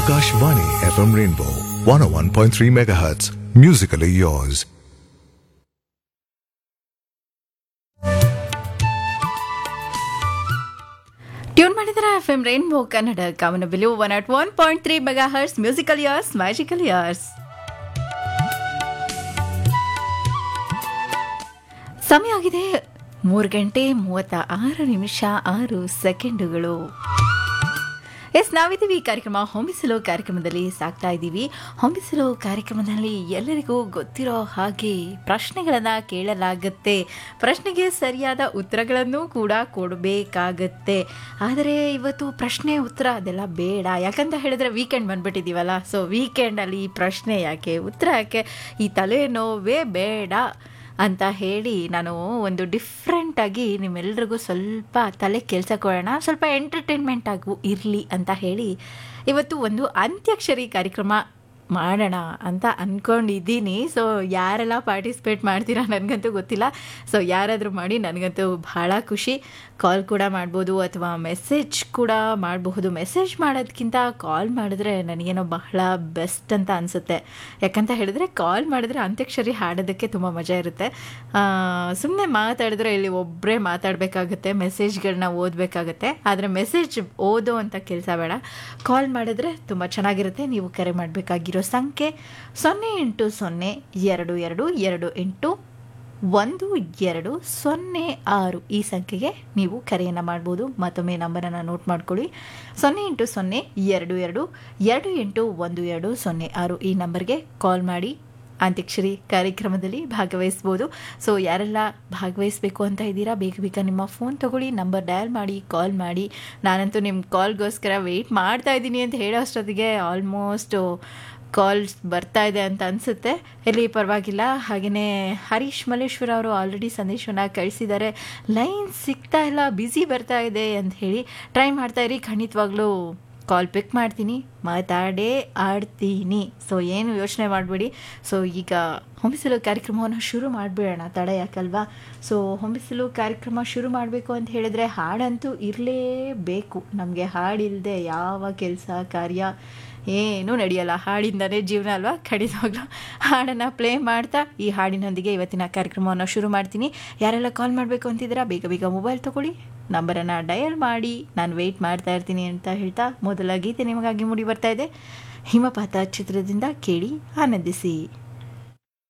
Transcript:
Akashvani FM Rainbow 101.3 MHz. Musically yours. Tune ಮಾಡಿದ್ರೆ F M rainbow Kannada ಕಾಮನ ಬಿಲು one at one point three megahertz musical years magical years ಸಮಯ ಆಗಿದೆ ಮೂರು ಗಂಟೆ ಮೂವತ್ತ ಆರು ನಿಮಿಷ ಆರು ಸೆಕೆಂಡುಗಳು ಎಸ್ ನಾವಿದ್ದೀವಿ ಈ ಕಾರ್ಯಕ್ರಮ ಹೊಂಬಿಸಲು ಕಾರ್ಯಕ್ರಮದಲ್ಲಿ ಸಾಕ್ತಾ ಇದ್ದೀವಿ ಹೊಂಬಿಸಲು ಕಾರ್ಯಕ್ರಮದಲ್ಲಿ ಎಲ್ಲರಿಗೂ ಗೊತ್ತಿರೋ ಹಾಗೆ ಪ್ರಶ್ನೆಗಳನ್ನು ಕೇಳಲಾಗುತ್ತೆ ಪ್ರಶ್ನೆಗೆ ಸರಿಯಾದ ಉತ್ತರಗಳನ್ನು ಕೂಡ ಕೊಡಬೇಕಾಗತ್ತೆ ಆದರೆ ಇವತ್ತು ಪ್ರಶ್ನೆ ಉತ್ತರ ಅದೆಲ್ಲ ಬೇಡ ಯಾಕಂತ ಹೇಳಿದ್ರೆ ವೀಕೆಂಡ್ ಬಂದ್ಬಿಟ್ಟಿದ್ದೀವಲ್ಲ ಸೊ ವೀಕೆಂಡಲ್ಲಿ ಪ್ರಶ್ನೆ ಯಾಕೆ ಉತ್ತರ ಯಾಕೆ ಈ ತಲೆನೋವೇ ಬೇಡ ಅಂತ ಹೇಳಿ ನಾನು ಒಂದು ಡಿಫ್ರೆಂಟಾಗಿ ನಿಮ್ಮೆಲ್ರಿಗೂ ಸ್ವಲ್ಪ ತಲೆ ಕೆಲಸ ಕೊಡೋಣ ಸ್ವಲ್ಪ ಎಂಟರ್ಟೈನ್ಮೆಂಟ್ ಆಗು ಇರಲಿ ಅಂತ ಹೇಳಿ ಇವತ್ತು ಒಂದು ಅಂತ್ಯಾಕ್ಷರಿ ಕಾರ್ಯಕ್ರಮ ಮಾಡೋಣ ಅಂತ ಅಂದ್ಕೊಂಡಿದ್ದೀನಿ ಸೊ ಯಾರೆಲ್ಲ ಪಾರ್ಟಿಸಿಪೇಟ್ ಮಾಡ್ತೀರಾ ನನಗಂತೂ ಗೊತ್ತಿಲ್ಲ ಸೊ ಯಾರಾದರೂ ಮಾಡಿ ನನಗಂತೂ ಭಾಳ ಖುಷಿ ಕಾಲ್ ಕೂಡ ಮಾಡ್ಬೋದು ಅಥವಾ ಮೆಸೇಜ್ ಕೂಡ ಮಾಡಬಹುದು ಮೆಸೇಜ್ ಮಾಡೋದಕ್ಕಿಂತ ಕಾಲ್ ಮಾಡಿದ್ರೆ ನನಗೇನೋ ಬಹಳ ಬೆಸ್ಟ್ ಅಂತ ಅನಿಸುತ್ತೆ ಯಾಕಂತ ಹೇಳಿದ್ರೆ ಕಾಲ್ ಮಾಡಿದ್ರೆ ಅಂತ್ಯಾಕ್ಷರಿ ಹಾಡೋದಕ್ಕೆ ತುಂಬ ಮಜಾ ಇರುತ್ತೆ ಸುಮ್ಮನೆ ಮಾತಾಡಿದ್ರೆ ಇಲ್ಲಿ ಒಬ್ಬರೇ ಮಾತಾಡಬೇಕಾಗುತ್ತೆ ಮೆಸೇಜ್ಗಳನ್ನ ಓದಬೇಕಾಗತ್ತೆ ಆದರೆ ಮೆಸೇಜ್ ಓದೋ ಅಂತ ಕೆಲಸ ಬೇಡ ಕಾಲ್ ಮಾಡಿದ್ರೆ ತುಂಬ ಚೆನ್ನಾಗಿರುತ್ತೆ ನೀವು ಕರೆ ಮಾಡಬೇಕಾಗಿರೋ ಸಂಖ್ಯೆ ಸೊನ್ನೆ ಎಂಟು ಸೊನ್ನೆ ಎರಡು ಎರಡು ಎರಡು ಎಂಟು ಒಂದು ಎರಡು ಸೊನ್ನೆ ಆರು ಈ ಸಂಖ್ಯೆಗೆ ನೀವು ಕರೆಯನ್ನು ಮಾಡ್ಬೋದು ಮತ್ತೊಮ್ಮೆ ನಂಬರನ್ನು ನೋಟ್ ಮಾಡ್ಕೊಳ್ಳಿ ಸೊನ್ನೆ ಎಂಟು ಸೊನ್ನೆ ಎರಡು ಎರಡು ಎರಡು ಎಂಟು ಒಂದು ಎರಡು ಸೊನ್ನೆ ಆರು ಈ ನಂಬರ್ಗೆ ಕಾಲ್ ಮಾಡಿ ಅಂತ್ಯಕ್ಷರಿ ಕಾರ್ಯಕ್ರಮದಲ್ಲಿ ಭಾಗವಹಿಸ್ಬೋದು ಸೊ ಯಾರೆಲ್ಲ ಭಾಗವಹಿಸಬೇಕು ಅಂತ ಇದ್ದೀರಾ ಬೇಗ ಬೇಗ ನಿಮ್ಮ ಫೋನ್ ತೊಗೊಳ್ಳಿ ನಂಬರ್ ಡಯಲ್ ಮಾಡಿ ಕಾಲ್ ಮಾಡಿ ನಾನಂತೂ ನಿಮ್ಮ ಕಾಲ್ಗೋಸ್ಕರ ವೆಯ್ಟ್ ಮಾಡ್ತಾ ಇದ್ದೀನಿ ಅಂತ ಹೇಳೋ ಅಷ್ಟೊತ್ತಿಗೆ ಆಲ್ಮೋಸ್ಟು ಕಾಲ್ಸ್ ಬರ್ತಾ ಇದೆ ಅಂತ ಅನಿಸುತ್ತೆ ಇಲ್ಲಿ ಪರವಾಗಿಲ್ಲ ಹಾಗೆಯೇ ಹರೀಶ್ ಮಲ್ಲೇಶ್ವರ ಅವರು ಆಲ್ರೆಡಿ ಸಂದೇಶವನ್ನು ಕಳಿಸಿದ್ದಾರೆ ಲೈನ್ ಸಿಗ್ತಾ ಇಲ್ಲ ಬ್ಯುಸಿ ಬರ್ತಾ ಇದೆ ಅಂತ ಹೇಳಿ ಟ್ರೈ ಮಾಡ್ತಾ ಇರಿ ಖಂಡಿತವಾಗ್ಲೂ ಕಾಲ್ ಪಿಕ್ ಮಾಡ್ತೀನಿ ಮಾತಾಡೇ ಆಡ್ತೀನಿ ಸೊ ಏನು ಯೋಚನೆ ಮಾಡಬೇಡಿ ಸೊ ಈಗ ಹೊಂಬಿಸಲು ಕಾರ್ಯಕ್ರಮವನ್ನು ಶುರು ಮಾಡಿಬಿಡೋಣ ತಡ ಯಾಕಲ್ವಾ ಸೊ ಹೊಂಬಿಸಲು ಕಾರ್ಯಕ್ರಮ ಶುರು ಮಾಡಬೇಕು ಅಂತ ಹೇಳಿದ್ರೆ ಹಾಡಂತೂ ಇರಲೇಬೇಕು ನಮಗೆ ಹಾಡಿಲ್ಲದೆ ಯಾವ ಕೆಲಸ ಕಾರ್ಯ ಏನೂ ನಡೆಯಲ್ಲ ಹಾಡಿಂದಲೇ ಜೀವನ ಅಲ್ವಾ ಖಂಡಿತವಾಗ್ಲೂ ಹಾಡನ್ನು ಪ್ಲೇ ಮಾಡ್ತಾ ಈ ಹಾಡಿನೊಂದಿಗೆ ಇವತ್ತಿನ ಕಾರ್ಯಕ್ರಮವನ್ನು ಶುರು ಮಾಡ್ತೀನಿ ಯಾರೆಲ್ಲ ಕಾಲ್ ಮಾಡಬೇಕು ಅಂತಿದ್ದೀರಾ ಬೇಗ ಬೇಗ ಮೊಬೈಲ್ ತೊಗೊಳ್ಳಿ ನಂಬರನ್ನು ಡಯಲ್ ಮಾಡಿ ನಾನು ವೆಯ್ಟ್ ಮಾಡ್ತಾ ಇರ್ತೀನಿ ಅಂತ ಹೇಳ್ತಾ ಮೊದಲ ಗೀತೆ ನಿಮಗಾಗಿ ಮೂಡಿ ಬರ್ತಾ ಇದೆ ಹಿಮಪಾತ ಚಿತ್ರದಿಂದ ಕೇಳಿ ಆನಂದಿಸಿ